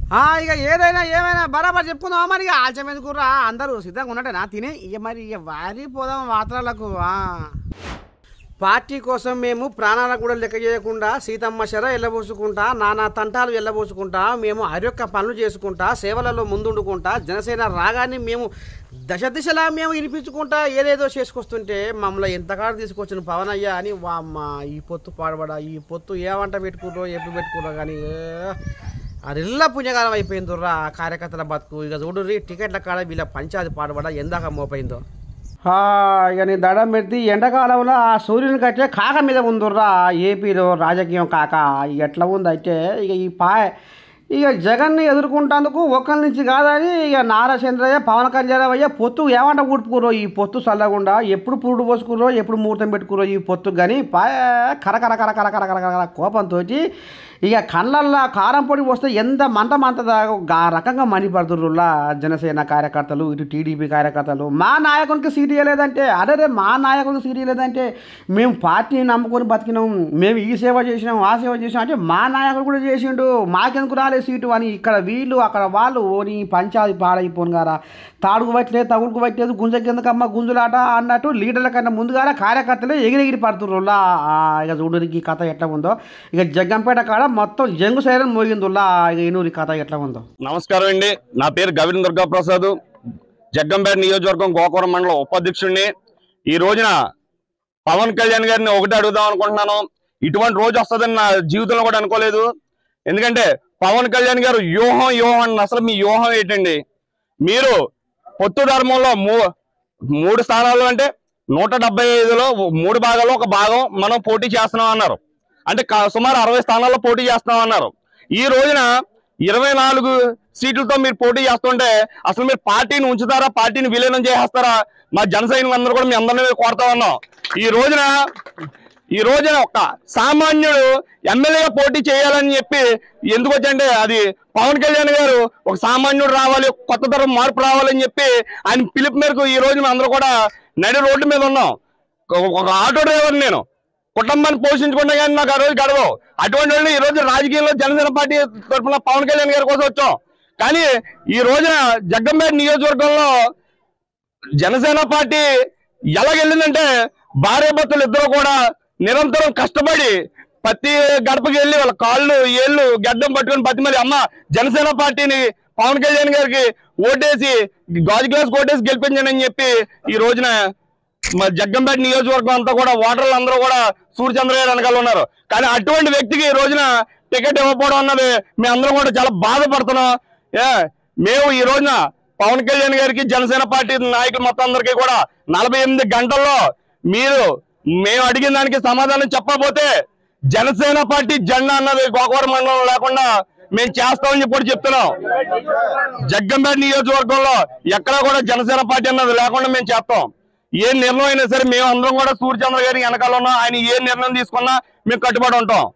ఆ, ఇక ఏదైనా ఏమైనా బరాబర్ చెప్పుకుందామా మరి ఇక ఆలస్యం ఎందుకురా అందరూ సిద్ధంగా ఉన్నట్టేనా తిని ఇక మరి ఇక వారిపోదాం వాత్రాలకు ఆ. పార్టీ కోసం మేము ప్రాణాలకు కూడా లెక్క చేయకుండా సీతమ్మ శర ఎల్లబోసుకుంటా నానా తంటాలు ఎల్లబోసుకుంటా మేము అరొక్క పనులు చేసుకుంటా సేవలలో ముందుండుకుంటా జనసేన రాగాన్ని మేము దశ దిశలా మేము వినిపించుకుంటా ఏదేదో చేసుకొస్తుంటే మమ్మల్ని ఎంతకాలం తీసుకొచ్చిన పవన్ అయ్యా అని వామ్మ ఈ పొత్తు పాడబడా ఈ పొత్తు ఏ వంట పెట్టుకుర్రో ఎప్పుడు పెట్టుకుర్రో కానీ అరిల్లా పుణ్యకాలం అయిపోయిందిరా ఆ కార్యకర్తల బతుకు ఇక చూడు టికెట్ల కాడ వీళ్ళ పంచాది పాడబడ ఎందాక మోపైందో ఇక నీ దడం పెడితే ఎండాకాలంలో ఆ సూర్యుని కట్టే కాక మీద ఉందిర్రా ఏపీలో రాజకీయం కాక ఇక ఎట్లా ఉంది అయితే ఇక ఈ పా ఇక జగన్ని ఎదుర్కొంటందుకు ఒక్కరి నుంచి కాదని ఇక నారాచంద్రయ్య పవన్ కళ్యాణ్ అయ్య పొత్తు ఏమంట కూడుపుకురో ఈ పొత్తు చల్లకుండా ఎప్పుడు పురుడు పోసుకురో ఎప్పుడు ముహూర్తం పెట్టుకురో ఈ పొత్తు కానీ పా కర కర కర కర కర కర కర కోపంతో ఇక కళ్ళల్లో కారం పొడి వస్తే ఎంత మంట మంటదా ఆ రకంగా మండిపడుతుర్రులా జనసేన కార్యకర్తలు ఇటు టీడీపీ కార్యకర్తలు మా నాయకునికి సీట్ ఇవ్వలేదంటే అరే రే మా నాయకునికి సీట్ ఇవ్వలేదంటే మేము పార్టీని నమ్ముకొని బతికినాం మేము ఈ సేవ చేసినాం ఆ సేవ చేసినాం అంటే మా నాయకుడు కూడా చేసిండు మాకెందుకు రాలేదు సీటు అని ఇక్కడ వీళ్ళు అక్కడ వాళ్ళు ఓని పంచాయతీ పాడైపోను గారా తాడుకు పట్టలేదు తగుడుకు పట్టలేదు గుంజకెందుకమ్మ గుంజులాట అన్నట్టు లీడర్ల కన్నా ముందుగానే కార్యకర్తలే ఎగిరెగిరి పడుతుర్రులా ఇక చూడడానికి ఈ కథ ఎట్లా ఉందో ఇక జగ్గంపేట కాడ మొత్తం జంగు సైరన్ మోగిందుల్లా ఇక ఇనూరి కథ ఎట్లా ఉందో నమస్కారం అండి నా పేరు గవిన్ దుర్గా ప్రసాద్ జగ్గంపేట నియోజకవర్గం గోకవరం మండలం ఉపాధ్యక్షుడిని ఈ రోజున పవన్ కళ్యాణ్ గారిని ఒకటి అడుగుదాం అనుకుంటున్నాను ఇటువంటి రోజు వస్తుందని నా జీవితంలో కూడా అనుకోలేదు ఎందుకంటే పవన్ కళ్యాణ్ గారు వ్యూహం వ్యూహం అని అసలు మీ వ్యూహం ఏంటండి మీరు పొత్తు ధర్మంలో మూ మూడు స్థానాలు అంటే నూట డెబ్బై ఐదులో మూడు భాగాల్లో ఒక భాగం మనం పోటీ చేస్తున్నాం అన్నారు అంటే క- సుమారు అరవై స్థానాల్లో పోటీ చేస్తున్నాం అన్నారు ఈ రోజున ఇరవై నాలుగు సీట్లతో మీరు పోటీ చేస్తుంటే అసలు మీరు పార్టీని ఉంచుతారా పార్టీని విలీనం చేసేస్తారా మా జన సైనికులందరూ కూడా మీ అందరినీ కోరుతా ఉన్నాం ఈ రోజున ఈ రోజున ఒక సామాన్యుడు ఎమ్మెల్యేగా పోటీ చేయాలని చెప్పి ఎందుకు వచ్చంటే అది పవన్ కళ్యాణ్ గారు ఒక సామాన్యుడు రావాలి ఒక కొత్త తరం మార్పు రావాలని చెప్పి ఆయన పిలుపు మేరకు ఈ రోజు మేము అందరూ కూడా నడి రోడ్డు మీద ఉన్నాం ఒక- ఒక ఆటో డ్రైవర్ నేను కుటుంబాన్ని పోషించుకుంటే కానీ నాకు ఆ రోజు గడవవు అటువంటి వాళ్ళు ఈ రోజు రాజకీయంలో జనసేన పార్టీ తరఫున పవన్ కళ్యాణ్ గారి కోసం వచ్చాం కానీ ఈ రోజున జగ్గంపేట నియోజకవర్గంలో జనసేన పార్టీ ఎలాగెళ్ళిందంటే భార్యాభర్తలు ఇద్దరు కూడా నిరంతరం కష్టపడి ప్రతి గడపకి వెళ్ళి వాళ్ళ కాళ్ళు ఏళ్ళు గడ్డం పట్టుకొని ప్రతి మరి అమ్మ జనసేన పార్టీని పవన్ కళ్యాణ్ గారికి ఓటేసి గాజు గ్లాస్ ఓటేసి గెలిపించండి అని చెప్పి ఈ రోజున మా జగ్గంపేట నియోజకవర్గం అంతా కూడా ఓటర్లు అందరూ కూడా సూర్యచంద్ర గారు వెనకాల ఉన్నారు కానీ అటువంటి వ్యక్తికి ఈ రోజున టికెట్ ఇవ్వకపోవడం అన్నది మేము అందరం కూడా చాలా బాధపడుతున్నాం ఏ మేము ఈ రోజున పవన్ కళ్యాణ్ గారికి జనసేన పార్టీ నాయకులు మొత్తం అందరికీ కూడా నలభై ఎనిమిది గంటల్లో మీరు మేము అడిగిన దానికి సమాధానం చెప్పకపోతే జనసేన పార్టీ జెండా అన్నది గోకవరం మండలం లేకుండా మేము చేస్తామని చెప్పి కూడా చెప్తున్నాం జగ్గంపేట నియోజకవర్గంలో ఎక్కడా కూడా జనసేన పార్టీ అన్నది లేకుండా మేము చేస్తాం ఏ నిర్ణయం అయినా సరే మేము అందరం కూడా సూర్యచంద్ర గారి వెనకాల ఉన్నాం ఆయన ఏ నిర్ణయం తీసుకున్నా మేము కట్టుబడి ఉంటాం